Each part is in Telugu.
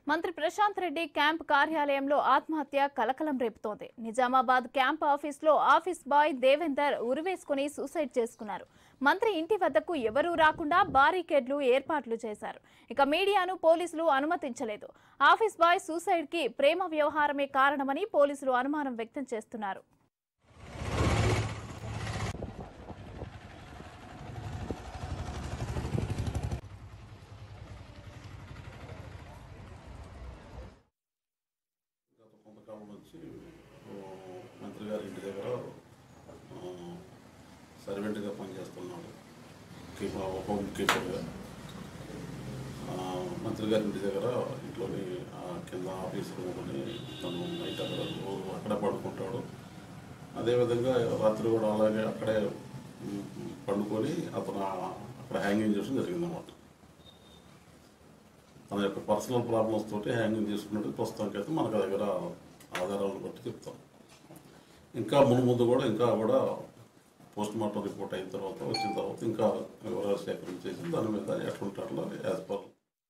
మంత్రి ప్రశాంత్ రెడ్డి క్యాంప్ కార్యాలయంలో ఆత్మహత్య కలకలం రేపుతోంది నిజామాబాద్ క్యాంప్ ఆఫీస్లో ఆఫీస్ బాయ్ దేవేందర్ ఉరివేసుకుని సూసైడ్ చేసుకున్నారు మంత్రి ఇంటి వద్దకు ఎవరూ రాకుండా బారికేడ్లు ఏర్పాట్లు చేశారు ఇక మీడియాను పోలీసులు అనుమతించలేదు ఆఫీస్ బాయ్ సూసైడ్ కి ప్రేమ వ్యవహారమే కారణమని పోలీసులు అనుమానం వ్యక్తం చేస్తున్నారు గత కొంతకాలం నుంచి ఆ, మంత్రి గారి ఇంటి దగ్గర ఆ, సర్వెంట్గా పనిచేస్తున్నాడు కీపర్ హోమ్ కీపర్గా ఆ, మంత్రి గారి ఇంటి దగ్గర ఇంట్లోని ఆ, కింద ఆఫీస్ రూమ్ని తను నైట్ అక్కడ రోజు అక్కడే పడుకుంటాడు అదేవిధంగా రాత్రి కూడా అలాగే అక్కడే ఉమ్, పండుకొని అతను ఆ- అక్కడ హ్యాంగింగ్ చేయడం జరిగిందన్నమాట తన యొక్క పర్సనల్ ప్రాబ్లమ్స్ తోటి హ్యాంగింగ్ చేసుకున్నట్టు ప్రస్తుతానికి అయితే మనకు దగ్గర ఆధారాలను బట్టి చెప్తాం ఇంకా మును ముందు కూడా ఇంకా కూడా పోస్ట్ మార్టం రిపోర్ట్ అయిన తర్వాత వచ్చిన తర్వాత ఇంకా వివరాలు సేకరించేసి దాని మీద ఎట్లుంటారో యాజ్ పర్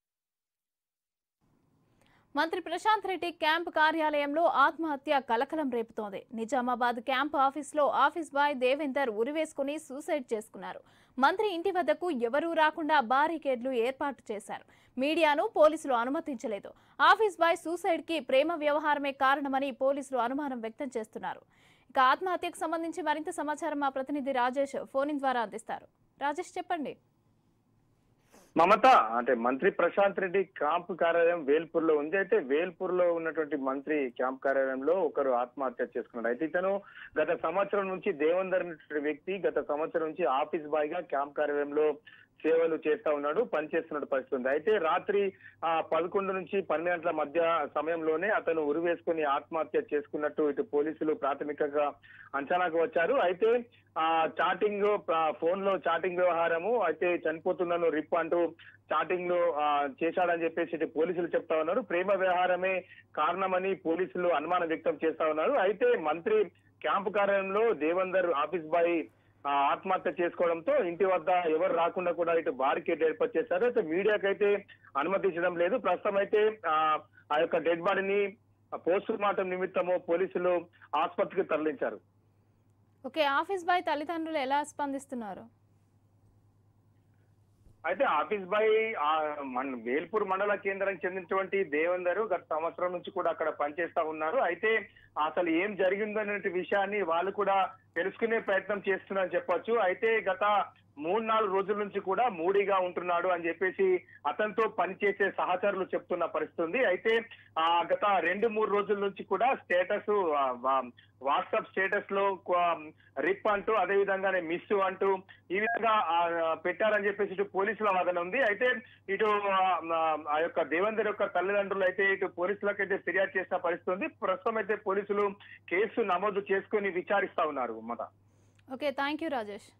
మంత్రి ప్రశాంత్ రెడ్డి క్యాంప్ కార్యాలయంలో ఆత్మహత్య కలకలం రేపుతోంది నిజామాబాద్ క్యాంప్ ఆఫీస్లో ఆఫీస్ బాయ్ దేవేందర్ ఉరివేసుకుని సూసైడ్ చేసుకున్నారు మంత్రి ఇంటి వద్దకు ఎవరూ రాకుండా బారికేడ్లు ఏర్పాటు చేశారు మీడియాను పోలీసులు అనుమతించలేదు ఆఫీస్ బాయ్ సూసైడ్ కి ప్రేమ వ్యవహారమే కారణమని పోలీసులు అనుమానం వ్యక్తం చేస్తున్నారు ఇక ఆత్మహత్యకు సంబంధించి మరింత సమాచారం మా ప్రతినిధి రాజేష్ ఫోన్ ద్వారా అందిస్తారు రాజేష్ చెప్పండి మమత అంటే మంత్రి ప్రశాంత్ రెడ్డి క్యాంప్ కార్యాలయం వేల్పూర్ లో ఉంది అయితే వేల్పూర్ లో ఉన్నటువంటి మంత్రి క్యాంప్ కార్యాలయంలో ఒకరు ఆత్మహత్య చేసుకున్నాడు అయితే ఇతను గత సంవత్సరం నుంచి దేవందర్ అనేటువంటి వ్యక్తి గత సంవత్సరం నుంచి ఆఫీస్ బాయ్ గా క్యాంప్ కార్యాలయంలో సేవలు చేస్తా ఉన్నాడు పనిచేస్తున్న పరిస్థితి ఉంది అయితే రాత్రి ఆ పదకొండు నుంచి పన్నెండు గంటల మధ్య సమయంలోనే అతను ఉరివేసుకుని ఆత్మహత్య చేసుకున్నట్టు ఇటు పోలీసులు ప్రాథమికంగా అంచనాకు వచ్చారు అయితే ఆ చాటింగ్ ఫోన్ లో చాటింగ్ వ్యవహారము అయితే చనిపోతున్నాను రిప్ అంటూ చాటింగ్ లో ఆ, చేశాడని చెప్పేసి ఇటు పోలీసులు చెప్తా ఉన్నారు ప్రేమ వ్యవహారమే కారణమని పోలీసులు అనుమానం వ్యక్తం చేస్తా ఉన్నారు అయితే మంత్రి క్యాంపు కార్యాలయంలో దేవందర్ ఆఫీస్ బాయ్ ఆ, ఆత్మహత్య చేసుకోవడంతో ఇంటి వద్ద ఎవరు రాకుండా కూడా ఇటు బారికేడ్ ఏర్పాటు చేశారు అయితే మీడియాకి అయితే అనుమతించడం లేదు ప్రస్తుతం అయితే ఆ ఆ యొక్క డెడ్ బాడీని పోస్ట్ మార్టం నిమిత్తము పోలీసులు ఆసుపత్రికి తరలించారు ఓకే ఆఫీస్ బాయ్ తల్లిదండ్రులు ఎలా స్పందిస్తున్నారు అయితే ఆఫీస్ బాయ్ ఆ, మన వేల్పూర్ మండల కేంద్రానికి చెందినటువంటి దేవందరు గత సంవత్సరం నుంచి కూడా అక్కడ పనిచేస్తా ఉన్నారు అయితే అసలు ఏం జరిగిందనే విషయాన్ని వాళ్ళు కూడా తెలుసుకునే ప్రయత్నం చేస్తున్నారని చెప్పొచ్చు అయితే గత మూడు నాలుగు రోజుల నుంచి కూడా మూడీగా ఉంటున్నాడు అని చెప్పేసి అతనితో పనిచేసే సహచరులు చెప్తున్న పరిస్థితి ఉంది అయితే ఆ గత రెండు మూడు రోజుల నుంచి కూడా స్టేటస్ వాట్సాప్ స్టేటస్ లో రిప్ అంటూ అదే విధంగానే మిస్ అంటూ ఈ విధంగా ఆ, పెట్టారని చెప్పేసి ఇటు పోలీసుల వాదన ఉంది అయితే ఇటు ఆ, ఆ యొక్క దేవేందర్ యొక్క తల్లిదండ్రులు అయితే ఇటు పోలీసులకు అయితే ఫిర్యాదు చేసిన పరిస్థితి ఉంది ప్రస్తుతం అయితే పోలీసులు కేసు నమోదు చేసుకుని విచారిస్తా ఉన్నారు మత ఓకే థ్యాంక్ యూ రాజేష్